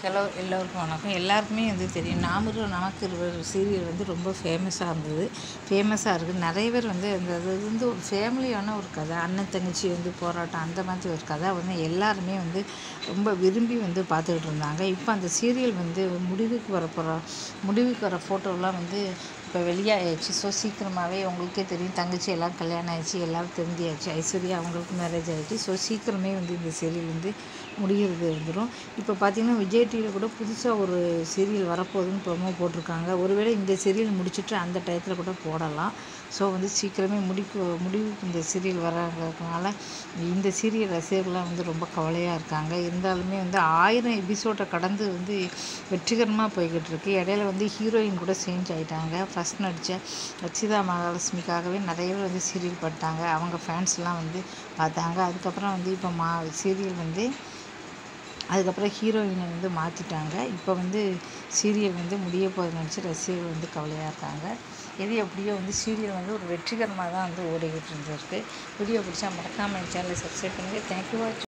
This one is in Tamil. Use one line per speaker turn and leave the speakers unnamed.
ஹலோ எல்லோருக்கும் வணக்கம் எல்லாருக்குமே வந்து தெரியும் நாமரும் நமக்கு இருவர் சீரியல் வந்து ரொம்ப ஃபேமஸாக இருந்தது ஃபேமஸாக இருக்குது நிறைய பேர் வந்து அந்த அது வந்து ஒரு ஃபேமிலியான ஒரு கதை அண்ணன் தங்கச்சி வந்து போராட்டம் அந்த மாதிரி ஒரு கதை வந்து எல்லாருமே வந்து ரொம்ப விரும்பி வந்து பார்த்துக்கிட்டு இருந்தாங்க இப்போ அந்த சீரியல் வந்து முடிவுக்கு வர போகிற முடிவுக்கு வர ஃபோட்டோலாம் வந்து இப்போ வெளியாகிடுச்சு ஸோ சீக்கிரமாகவே உங்களுக்கே தெரியும் தங்கச்சி எல்லாம் கல்யாணம் ஆயிடுச்சு எல்லோரும் தெரிஞ்சாச்சு ஐஸ்வர்யா அவங்களுக்கு மேரேஜ் ஆகிடுச்சு ஸோ சீக்கிரமே வந்து இந்த சீரியல் வந்து முடிகிறது வந்துடும் இப்போ பார்த்தீங்கன்னா விஜய் டிவியில் கூட புதுசாக ஒரு சீரியல் வரப்போகுதுன்னு ப்ரொமோ போட்டிருக்காங்க ஒருவேளை இந்த சீரியல் முடிச்சுட்டு அந்த டயத்தில் கூட போடலாம் ஸோ வந்து சீக்கிரமே முடிக்கு முடிவுக்கு இந்த சீரியல் வர்றதுனால இந்த சீரியல் ரசிகர்கள்லாம் வந்து ரொம்ப கவலையாக இருக்காங்க இருந்தாலுமே வந்து ஆயிரம் எபிசோடை கடந்து வந்து வெற்றிகரமாக போய்கிட்டு இருக்கு இடையில வந்து ஹீரோயின் கூட சேஞ்ச் ஆகிட்டாங்க ஃபஸ்ட் நடித்த ரச்சிதா மகாலட்சுமிக்காகவே நிறைய பேர் வந்து சீரியல் பட்டாங்க அவங்க ஃபேன்ஸ்லாம் வந்து பார்த்தாங்க அதுக்கப்புறம் வந்து இப்போ மா சீரியல் வந்து அதுக்கப்புறம் ஹீரோயினை வந்து மாற்றிட்டாங்க இப்போ வந்து சீரியல் வந்து முடிய போகுதுன்னு நினச்சி ரசிகர்கள் வந்து கவலையாக இருக்காங்க எது எப்படியோ வந்து சீரியல் வந்து ஒரு வெற்றிகரமாக தான் வந்து ஓடிக்கிட்டு இருந்திருக்கு வீடியோ பிடிச்சா மறக்காமல் சேனலை சப்ஸ்கிரைப் பண்ணுங்கள் தேங்க்யூ வாட்ச்